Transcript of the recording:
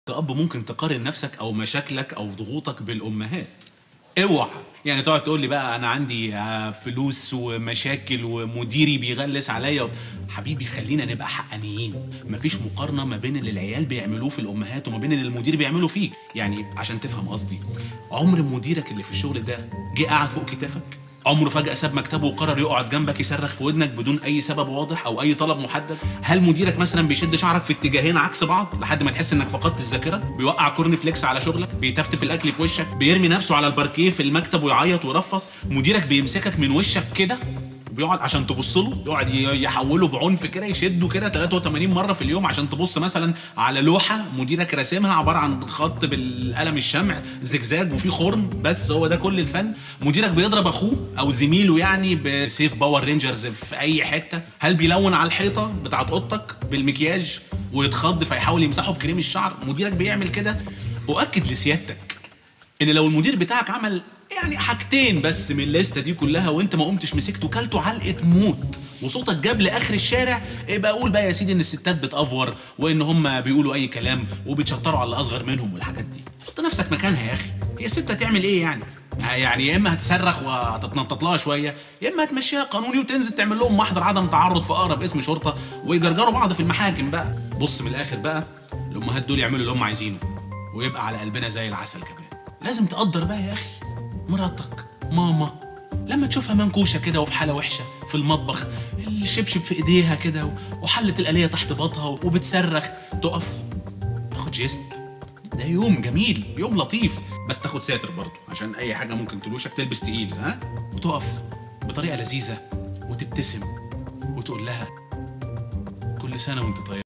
كأب ممكن تقارن نفسك او مشاكلك او ضغوطك بالامهات اوعى يعني تقعد تقول لي بقى انا عندي آه، فلوس ومشاكل ومديري بيغلس عليا حبيبي خلينا نبقى حقانيين مفيش مقارنه ما بين اللي العيال بيعملوه في الامهات وما بين اللي المدير بيعمله فيك يعني عشان تفهم قصدي عمر مديرك اللي في الشغل ده جه قعد فوق كتافك عمره فجأة ساب مكتبه وقرر يقعد جنبك يصرخ في ودنك بدون أي سبب واضح أو أي طلب محدد؟ هل مديرك مثلا بيشد شعرك في اتجاهين عكس بعض لحد ما تحس إنك فقدت الذاكرة؟ بيوقع كورن فليكس على شغلك؟ بيتفتف الأكل في وشك؟ بيرمي نفسه على الباركيه في المكتب ويعيط ويرفص؟ مديرك بيمسكك من وشك كده بيقعد عشان تبص له يقعد ي- يحوله بعنف كده يشده كده 83 مره في اليوم عشان تبص مثلا على لوحه مديرك راسمها عباره عن خط بالقلم الشمع زجزاج وفيه خرم بس هو ده كل الفن مديرك بيضرب اخوه او زميله يعني بسيف باور رينجرز في اي حته هل بيلون على الحيطه بتاعت اوضتك بالمكياج ويتخض فيحاول يمسحه بكريم الشعر مديرك بيعمل كده اؤكد لسيادتك ان لو المدير بتاعك عمل يعني حاجتين بس من الليسته دي كلها وانت ما قمتش مسكته كلته علقه موت وصوتك جاب لاخر الشارع يبقى قول بقى يا سيدي ان الستات بتافور وان هم بيقولوا اي كلام وبيتشطروا على الاصغر منهم والحاجات دي حط نفسك مكانها يا اخي هي الست هتعمل ايه يعني يعني يا اما هتصرخ وهتتنطط لها شويه يا اما هتمشيها قانوني وتنزل تعمل لهم محضر عدم تعرض في اقرب اسم شرطه ويجرجروا بعض في المحاكم بقى بص من الاخر بقى الامهات دول يعملوا اللي هم عايزينه ويبقى على قلبنا زي العسل كمان لازم تقدر بقى يا اخي مراتك ماما لما تشوفها منكوشه كده وفي حاله وحشه في المطبخ الشبشب في ايديها كده وحله الآلية تحت باطها وبتصرخ تقف تاخد جيست ده يوم جميل يوم لطيف بس تاخد ساتر برضه عشان اي حاجه ممكن تلوشك تلبس تقيل ها وتقف بطريقه لذيذه وتبتسم وتقول لها كل سنه وانت طيب